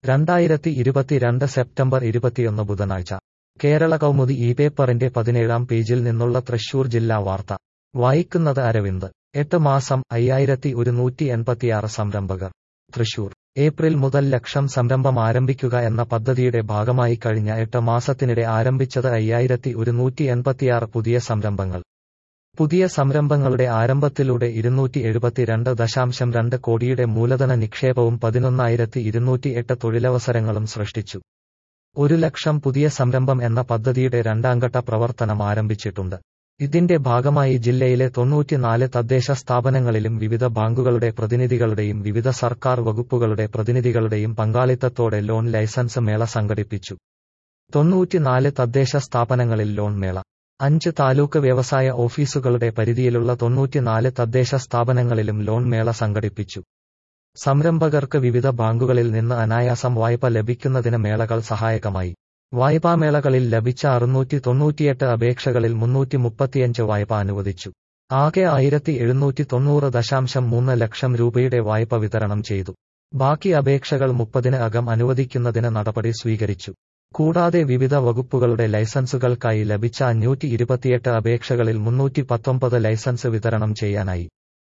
രണ്ടായിരത്തി ഇരുപത്തിരണ്ട് സെപ്റ്റംബർ ഇരുപത്തിയൊന്ന് ബുധനാഴ്ച കേരള കൗമുദി ഈ പേപ്പറിന്റെ പതിനേഴാം പേജിൽ നിന്നുള്ള തൃശൂർ ജില്ലാ വാർത്ത വായിക്കുന്നത് അരവിന്ദ് എട്ട് മാസം അയ്യായിരത്തി ഒരുന്നൂറ്റി എൺപത്തിയാറ് സംരംഭകർ തൃശൂർ ഏപ്രിൽ മുതൽ ലക്ഷം സംരംഭം ആരംഭിക്കുക എന്ന പദ്ധതിയുടെ ഭാഗമായി കഴിഞ്ഞ എട്ട് മാസത്തിനിടെ ആരംഭിച്ചത് അയ്യായിരത്തി ഒരുന്നൂറ്റി എൺപത്തിയാറ് പുതിയ സംരംഭങ്ങൾ പുതിയ സംരംഭങ്ങളുടെ ആരംഭത്തിലൂടെ ഇരുന്നൂറ്റി എഴുപത്തിരണ്ട് ദശാംശം രണ്ട് കോടിയുടെ മൂലധന നിക്ഷേപവും പതിനൊന്നായിരത്തി ഇരുന്നൂറ്റി എട്ട് തൊഴിലവസരങ്ങളും സൃഷ്ടിച്ചു ഒരു ലക്ഷം പുതിയ സംരംഭം എന്ന പദ്ധതിയുടെ രണ്ടാംഘട്ട പ്രവർത്തനം ആരംഭിച്ചിട്ടുണ്ട് ഇതിന്റെ ഭാഗമായി ജില്ലയിലെ തൊണ്ണൂറ്റിനാല് തദ്ദേശ സ്ഥാപനങ്ങളിലും വിവിധ ബാങ്കുകളുടെ പ്രതിനിധികളുടെയും വിവിധ സർക്കാർ വകുപ്പുകളുടെ പ്രതിനിധികളുടെയും പങ്കാളിത്തത്തോടെ ലോൺ ലൈസൻസ് മേള സംഘടിപ്പിച്ചു തൊണ്ണൂറ്റിനാല് തദ്ദേശ സ്ഥാപനങ്ങളിൽ ലോൺ മേള അഞ്ച് താലൂക്ക് വ്യവസായ ഓഫീസുകളുടെ പരിധിയിലുള്ള തൊണ്ണൂറ്റിനാല് തദ്ദേശ സ്ഥാപനങ്ങളിലും ലോൺ മേള സംഘടിപ്പിച്ചു സംരംഭകർക്ക് വിവിധ ബാങ്കുകളിൽ നിന്ന് അനായാസം വായ്പ ലഭിക്കുന്നതിന് മേളകൾ സഹായകമായി വായ്പാമേളകളിൽ ലഭിച്ച അറുന്നൂറ്റി തൊണ്ണൂറ്റിയെട്ട് അപേക്ഷകളിൽ മുന്നൂറ്റി മുപ്പത്തിയഞ്ച് വായ്പ അനുവദിച്ചു ആകെ ആയിരത്തി എഴുന്നൂറ്റി തൊണ്ണൂറ് ദശാംശം മൂന്ന് ലക്ഷം രൂപയുടെ വായ്പ വിതരണം ചെയ്തു ബാക്കി അപേക്ഷകൾ മുപ്പതിന് അകം അനുവദിക്കുന്നതിന് നടപടി സ്വീകരിച്ചു കൂടാതെ വിവിധ വകുപ്പുകളുടെ ലൈസൻസുകൾക്കായി ലഭിച്ച അഞ്ഞൂറ്റി ഇരുപത്തിയെട്ട് അപേക്ഷകളിൽ മുന്നൂറ്റി പത്തൊമ്പത് ലൈസൻസ് വിതരണം ചെയ്യാനായി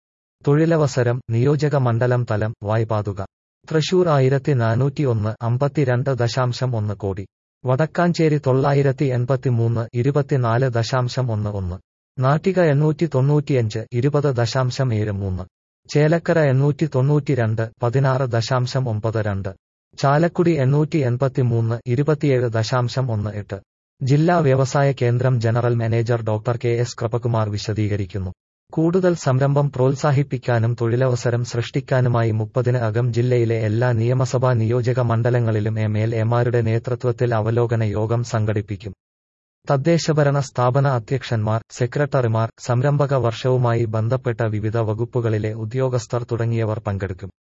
തൊഴിലവസരം നിയോജക മണ്ഡലം തലം വായ്പാതുക തൃശൂർ ആയിരത്തി നാനൂറ്റി ഒന്ന് അമ്പത്തിരണ്ട് ദശാംശം ഒന്ന് കോടി വടക്കാഞ്ചേരി തൊള്ളായിരത്തി എൺപത്തിമൂന്ന് ഇരുപത്തിനാല് ദശാംശം ഒന്ന് ഒന്ന് നാട്ടിക എണ്ണൂറ്റി തൊണ്ണൂറ്റിയഞ്ച് ഇരുപത് ദശാംശം ഏഴ് മൂന്ന് ചേലക്കര എണ്ണൂറ്റി തൊണ്ണൂറ്റിരണ്ട് പതിനാറ് ദശാംശം ഒമ്പത് രണ്ട് ചാലക്കുടി എണ്ണൂറ്റി എൺപത്തിമൂന്ന് ഇരുപത്തിയേഴ് ദശാംശം ഒന്ന് എട്ട് ജില്ലാ വ്യവസായ കേന്ദ്രം general manager doctor K S Kripakumar വിശദീകരിക്കുന്നു കൂടുതൽ സംരംഭം പ്രോത്സാഹിപ്പിക്കാനും തൊഴിലവസരം സൃഷ്ടിക്കാനുമായി മുപ്പതിന് അകം ജില്ലയിലെ എല്ലാ നിയമസഭാ നിയോജക മണ്ഡലങ്ങളിലും എം എൽ എമാരുടെ നേതൃത്വത്തിൽ അവലോകന യോഗം സംഘടിപ്പിക്കും തദ്ദേശഭരണ സ്ഥാപന അധ്യക്ഷന്മാർ സെക്രട്ടറിമാർ സംരംഭക വർഷവുമായി ബന്ധപ്പെട്ട വിവിധ വകുപ്പുകളിലെ ഉദ്യോഗസ്ഥർ തുടങ്ങിയവർ പങ്കെടുക്കും